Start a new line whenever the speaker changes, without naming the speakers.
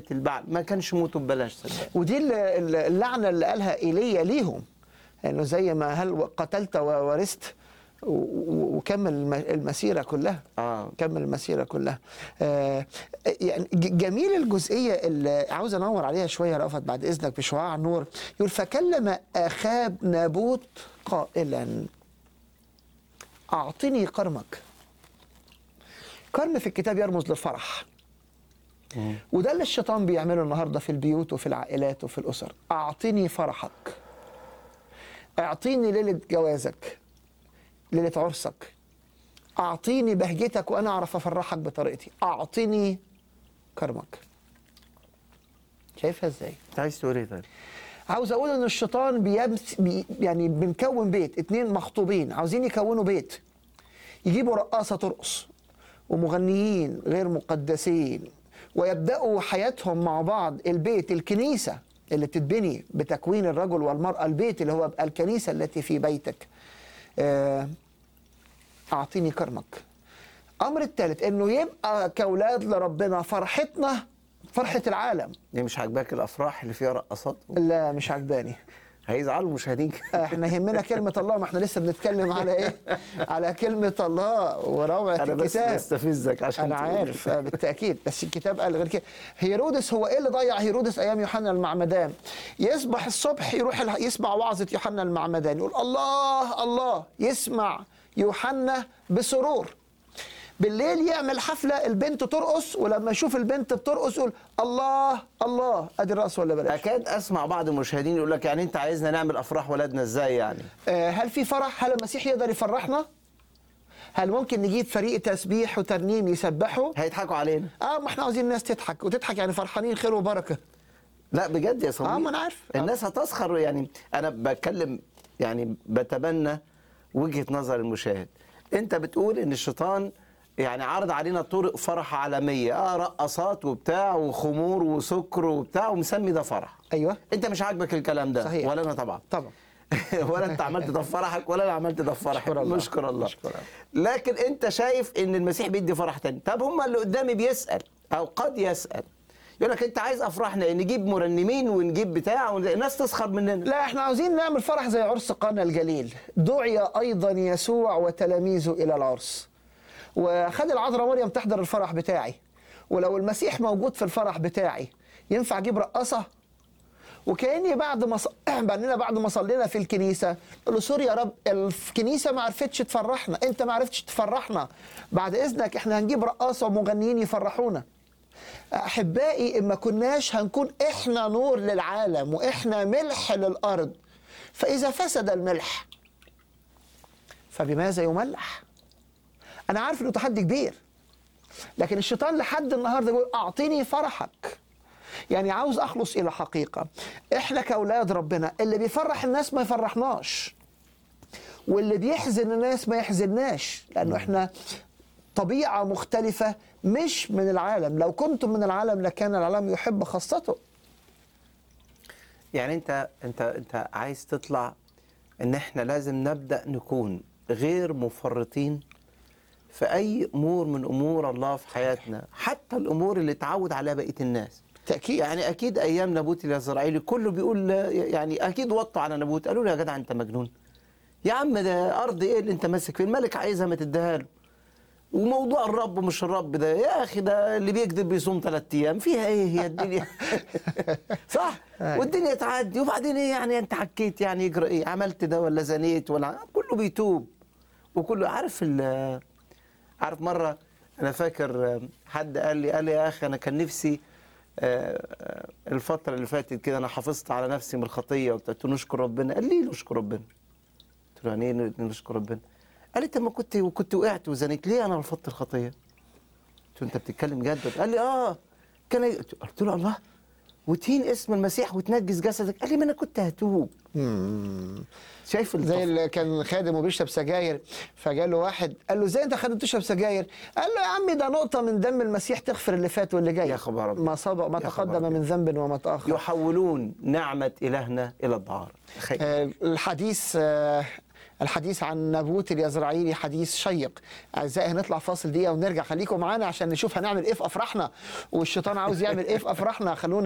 البعل ما كانش موته ببلاش صدق
ودي ال- ال- اللعنه اللي قالها ايليا ليهم انه زي ما هل قتلت وورثت و- و- وكمل الم- المسيره كلها
اه
كمل المسيره كلها آه يعني ج- جميل الجزئيه اللي عاوز انور عليها شويه يا رأفت بعد اذنك بشعاع النور يقول فكلم اخاب نابوت قائلا اعطني كرمك كرم في الكتاب يرمز للفرح وده اللي الشيطان بيعمله النهارده في البيوت وفي العائلات وفي الاسر اعطني فرحك اعطيني ليله جوازك ليله عرسك اعطيني بهجتك وانا اعرف افرحك بطريقتي اعطني كرمك شايفها ازاي
انت عايز تقول ايه طيب؟
عاوز اقول ان الشيطان بيمس بي يعني بنكون بيت اتنين مخطوبين عاوزين يكونوا بيت يجيبوا رقاصه ترقص ومغنيين غير مقدسين ويبداوا حياتهم مع بعض البيت الكنيسه اللي بتتبني بتكوين الرجل والمراه البيت اللي هو بقى الكنيسه التي في بيتك آه، اعطيني كرمك امر الثالث انه يبقى كاولاد لربنا فرحتنا فرحه العالم
دي مش عاجباك الافراح اللي فيها رقصات
لا مش عجباني
هيزعلوا المشاهدين
احنا يهمنا كلمة الله ما احنا لسه بنتكلم على ايه؟ على كلمة الله وروعة
انا بس
الكتاب
بستفزك عشان
انا
تقول.
عارف آه، بالتاكيد بس الكتاب قال غير كده هيرودس هو ايه اللي ضيع هيرودس ايام يوحنا المعمدان يصبح الصبح يروح الح- يسمع وعظة يوحنا المعمدان يقول الله الله يسمع يوحنا بسرور بالليل يعمل حفلة البنت ترقص ولما يشوف البنت بترقص يقول الله الله ادي الرأس ولا بلاش
اكاد اسمع بعض المشاهدين يقول لك يعني انت عايزنا نعمل افراح ولادنا ازاي يعني
آه، هل في فرح هل المسيح يقدر يفرحنا هل ممكن نجيب فريق تسبيح وترنيم يسبحوا
هيضحكوا علينا
اه ما احنا عاوزين الناس تضحك وتضحك يعني فرحانين خير وبركه
لا بجد يا صديقي
اه ما انا عارف
الناس هتسخر يعني انا بتكلم يعني بتبنى وجهة نظر المشاهد انت بتقول ان الشيطان يعني عرض علينا طرق فرح عالمية اه رقصات وبتاع وخمور وسكر وبتاع ومسمي ده فرح
ايوه
انت مش عاجبك الكلام ده
صحيح.
ولا انا طبعا
طبعا
ولا انت عملت ده في فرحك ولا انا عملت ده في فرحك
نشكر الله.
نشكر الله
نشكر الله.
لكن انت شايف ان المسيح بيدي فرح تاني طب هم اللي قدامي بيسال او قد يسال يقول لك انت عايز افراحنا نجيب مرنمين ونجيب بتاع الناس تسخر مننا
لا احنا عاوزين نعمل فرح زي عرس قانا الجليل دعي ايضا يسوع وتلاميذه الى العرس وخد العذراء مريم تحضر الفرح بتاعي ولو المسيح موجود في الفرح بتاعي ينفع اجيب رقاصه وكاني بعد ما ص... بعدين بعد ما صلينا في الكنيسه قال له سوري يا رب الكنيسه ما عرفتش تفرحنا انت ما عرفتش تفرحنا بعد اذنك احنا هنجيب رقاصه ومغنيين يفرحونا احبائي اما كناش هنكون احنا نور للعالم واحنا ملح للارض فاذا فسد الملح فبماذا يملح انا عارف انه تحدي كبير لكن الشيطان لحد النهارده بيقول اعطيني فرحك يعني عاوز اخلص الى حقيقه احنا كاولاد ربنا اللي بيفرح الناس ما يفرحناش واللي بيحزن الناس ما يحزنناش لانه احنا طبيعه مختلفه مش من العالم لو كنتم من العالم لكان العالم يحب خاصته
يعني انت انت انت عايز تطلع ان احنا لازم نبدا نكون غير مفرطين في اي امور من امور الله في حياتنا حتى الامور اللي اتعود عليها بقيه الناس
تاكيد
يعني اكيد ايام نابوت اليزرعيلي كله بيقول يعني اكيد وطوا على نابوت قالوا له يا جدع انت مجنون يا عم ده ارض ايه اللي انت ماسك فيه الملك عايزها ما تديها له وموضوع الرب مش الرب ده يا اخي ده اللي بيكذب بيصوم ثلاث ايام فيها ايه هي الدنيا صح
أيوة.
والدنيا تعدي وبعدين ايه يعني انت حكيت يعني يجرى ايه عملت ده ولا زنيت ولا كله بيتوب وكله عارف ال عارف مره انا فاكر حد قال لي قال لي يا اخي انا كان نفسي آه، آه، الفتره اللي فاتت كده انا حافظت على نفسي من الخطيه وبتاع قلت له نشكر ربنا قال لي نشكر ربنا قلت له يعني ايه نشكر ربنا قال لي طب ما كنت كنت وقعت وزنيت ليه انا رفضت الخطيه قلت له انت بتتكلم جد قال لي اه كان قلت له الله وتهين اسم المسيح وتنجس جسدك قال لي ما انا كنت هتوب
مم.
شايف
زي
التف...
اللي كان خادم وبيشرب سجاير فجاله واحد قال له ازاي انت خادم تشرب سجاير؟ قال له يا عمي ده نقطة من دم المسيح تغفر اللي فات واللي جاي
يا خبر أبيض.
ما سبق ما
يا خبر
تقدم
أبيض.
من ذنب وما تأخر
يحولون نعمة إلهنا إلى الدعارة تخيل.
آه، الحديث آه، الحديث عن نابوت اليزرعيلي حديث شيق اعزائي هنطلع فاصل دقيقه ونرجع خليكم معانا عشان نشوف هنعمل ايه في افراحنا والشيطان عاوز يعمل ايه في افراحنا خلونا